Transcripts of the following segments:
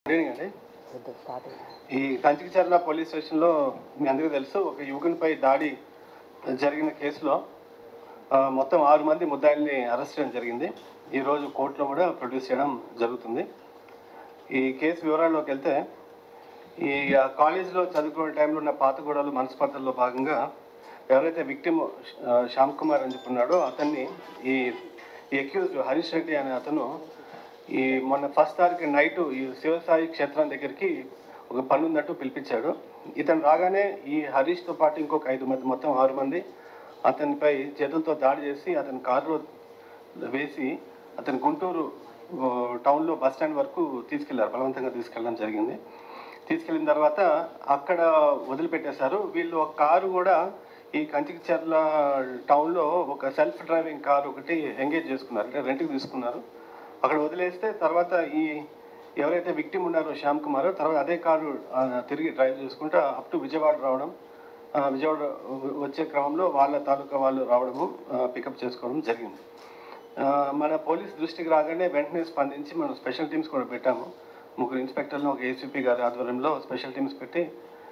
good evening అండి ఈ Kanchikacherla police స్టేషన్లో మీ అందరికీ తెలుసు ఒక యువకునిపై దాడి జరిగిన కేసులో ఆ, మొత్తం ఆరు మంది ముద్దాయిల్ని అరెస్ట్ చేయడం జరిగింది ఈరోజు కోర్టులో కూడా ప్రొడ్యూస్ చేయడం జరుగుతుంది ఈ కేసు వివరాల్లోకి వెళ్తే ఈ ఆ, కాలేజీలో చదువుకునే టైంలో ఉన్న పాత గొడవలు మనస్పర్ధల్లో భాగంగా ఎవరైతే విక్టిమ్ శ్యామ్ కుమార్ అని చెప్పున్నాడో అతన్ని ఈ ఎక్యూజ్ హరీష్ రెడ్డి అనే అతను ఈ మొన్న ఫస్ట్ తారీఖు నైట్ ఈ శివసాయి క్షేత్రం దగ్గరికి ఒక పని ఉందంటూ పిలిపించాడు ఇతను రాగానే ఈ హరీష్తో పాటు ఇంకొక ఐదు మంది మొత్తం ఆరు మంది అతనిపై చేతులతో దాడి చేసి అతని కారులో వేసి అతని గుంటూరు ఓ, టౌన్లో బస్ స్టాండ్ వరకు తీసుకెళ్లారు బలవంతంగా తీసుకెళ్ళడం జరిగింది తీసుకెళ్ళిన తర్వాత అక్కడ వదిలిపెట్టేశారు వీళ్ళు ఒక కారు కూడా ఈ కంచికిచర్ల టౌన్లో ఒక సెల్ఫ్ డ్రైవింగ్ కారు ఒకటి ఎంగేజ్ చేసుకున్నారు అంటే రెంట్కి తీసుకున్నారు అక్కడ వదిలేస్తే తర్వాత ఈ ఎవరైతే విక్టిమ్ ఉన్నారో శ్యామ్ కుమార్ తర్వాత అదే కారు ఆ, తిరిగి డ్రైవ్ చేసుకుంటూ అప్ టు విజయవాడ రావడం ఆ, విజయవాడ వచ్చే క్రమంలో వాళ్ళ తాలూకా వాళ్ళు రావడము పికప్ చేసుకోవడం జరిగింది ఆ, మన పోలీస్ దృష్టికి రాగానే వెంటనే స్పందించి మనం స్పెషల్ టీమ్స్ కూడా పెట్టాము ముగ్గురు ఇన్స్పెక్టర్లు ఒక ఏసీపీ గారి ఆధ్వర్యంలో స్పెషల్ టీమ్స్ పెట్టి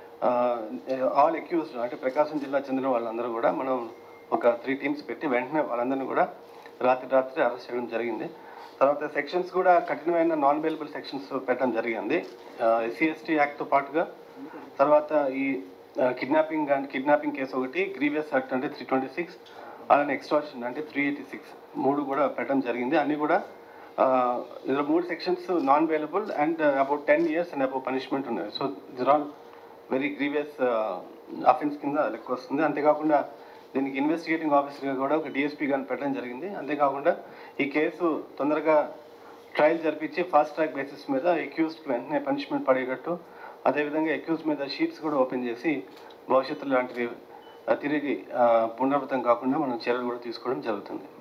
ఆల్ అక్యూజ్డ్ అంటే ప్రకాశం జిల్లా చెందిన వాళ్ళందరూ కూడా మనం ఒక త్రీ టీమ్స్ పెట్టి వెంటనే వాళ్ళందరినీ కూడా రాత్రి రాత్రి అరెస్ట్ చేయడం జరిగింది తర్వాత సెక్షన్స్ కూడా కఠినమైన నాన్ అవైలబుల్ సెక్షన్స్ పెట్టడం జరిగింది ఎస్సీ ఎస్టీ యాక్ట్తో పాటుగా తర్వాత ఈ కిడ్నాపింగ్ అండ్ కిడ్నాపింగ్ కేసు ఒకటి గ్రీవియస్ యాక్ట్ అంటే త్రీ ట్వంటీ సిక్స్ అలానే ఎక్స్టార్షన్ అంటే త్రీ ఎయిటీ సిక్స్ మూడు కూడా పెట్టడం జరిగింది అన్నీ కూడా ఆ, ఇందులో మూడు sections non bailable and about ten years and about punishment ఉన్నాయి so they're all very grievous offence కింద లెక్క వస్తుంది అంతేకాకుండా దీనికి ఇన్వెస్టిగేటింగ్ ఆఫీసర్గా కూడా ఒక డిఎస్పీ గారిని పెట్టడం జరిగింది అంతేకాకుండా ఈ కేసు తొందరగా ట్రయల్ జరిపించి ఫాస్ట్ ట్రాక్ బేసిస్ మీద ఎక్యూజ్కి వెంటనే పనిష్మెంట్ పడేటట్టు అదేవిధంగా ఎక్యూజ్ మీద షీట్స్ కూడా ఓపెన్ చేసి భవిష్యత్తులో లాంటివి ఆ, తిరిగి ఆ, పునరావృతం కాకుండా మనం చర్యలు కూడా తీసుకోవడం జరుగుతుంది